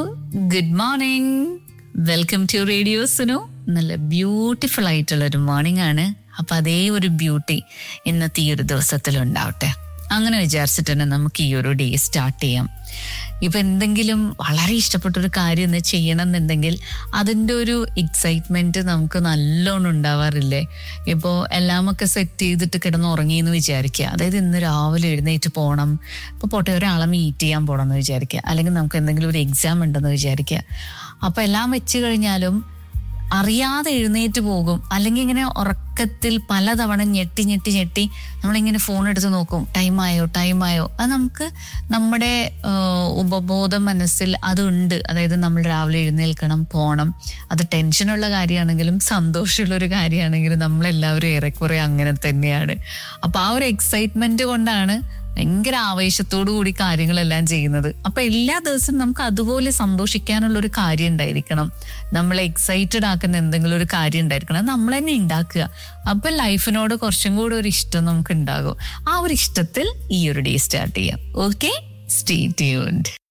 good morning welcome to radio Suno നല്ല beautiful ആയിട്ടുള്ള ഒരു മോർണിംഗ് ആണ് അപ്പൊ അതേ ഒരു ബ്യൂട്ടി ഇന്നത്തെ ഈ ഒരു ദിവസത്തിൽ ഉണ്ടാവട്ടെ അങ്ങനെ വിചാരിച്ചിട്ട് തന്നെ നമുക്ക് ഈ ഒരു ഡേ സ്റ്റാർട്ട് ചെയ്യാം ഇപ്പൊ എന്തെങ്കിലും വളരെ ഇഷ്ടപ്പെട്ട ഒരു കാര്യം ഒന്ന് ചെയ്യണം എന്നുണ്ടെങ്കിൽ അതിൻ്റെ ഒരു എക്സൈറ്റ്മെന്റ് നമുക്ക് നല്ലോണം ഉണ്ടാവാറില്ലേ ഇപ്പോൾ എല്ലാമൊക്കെ സെറ്റ് ചെയ്തിട്ട് കിടന്ന് ഉറങ്ങി എന്ന് വിചാരിക്കുക അതായത് ഇന്ന് രാവിലെ എഴുന്നേറ്റ് പോകണം ഇപ്പോൾ പോട്ടെ ഒരാളെ മീറ്റ് ചെയ്യാൻ പോകണം എന്ന് വിചാരിക്കുക അല്ലെങ്കിൽ നമുക്ക് എന്തെങ്കിലും ഒരു എക്സാം ഉണ്ടെന്ന് വിചാരിക്കുക അപ്പോൾ എല്ലാം വെച്ച് കഴിഞ്ഞാലും അറിയാതെ എഴുന്നേറ്റ് പോകും അല്ലെങ്കിൽ ഇങ്ങനെ ഉറക്കത്തിൽ പലതവണ ഞെട്ടി ഞെട്ടി ഞെട്ടി നമ്മളിങ്ങനെ ഫോൺ എടുത്ത് നോക്കും ടൈമായോ ടൈമായോ അത് നമുക്ക് നമ്മുടെ ആഹ്, ഉപബോധ മനസ്സിൽ അതുണ്ട് അതായത് നമ്മൾ രാവിലെ എഴുന്നേൽക്കണം പോകണം അത് ടെൻഷനുള്ള കാര്യമാണെങ്കിലും സന്തോഷമുള്ള ഒരു കാര്യമാണെങ്കിലും നമ്മളെല്ലാവരും ഏറെക്കുറെ അങ്ങനെ തന്നെയാണ് അപ്പൊ ആ ഒരു എക്സൈറ്റ്മെന്റ് കൊണ്ടാണ് ഭയങ്കര ആവേശത്തോടു കൂടി കാര്യങ്ങളെല്ലാം ചെയ്യുന്നത് അപ്പൊ എല്ലാ ദിവസവും നമുക്ക് അതുപോലെ സന്തോഷിക്കാനുള്ള ഒരു കാര്യം ഉണ്ടായിരിക്കണം നമ്മളെ എക്സൈറ്റഡ് ആക്കുന്ന എന്തെങ്കിലും ഒരു കാര്യം ഉണ്ടായിരിക്കണം അത് നമ്മൾ തന്നെ ഉണ്ടാക്കുക അപ്പൊ ലൈഫിനോട് കുറച്ചും കൂടി ഒരു ഇഷ്ടം നമുക്ക് ഉണ്ടാകും ആ ഒരു ഇഷ്ടത്തിൽ ഈ ഒരു ഡേ സ്റ്റാർട്ട് ചെയ്യാം ഓക്കെ സ്റ്റേ ട്യൂൺഡ്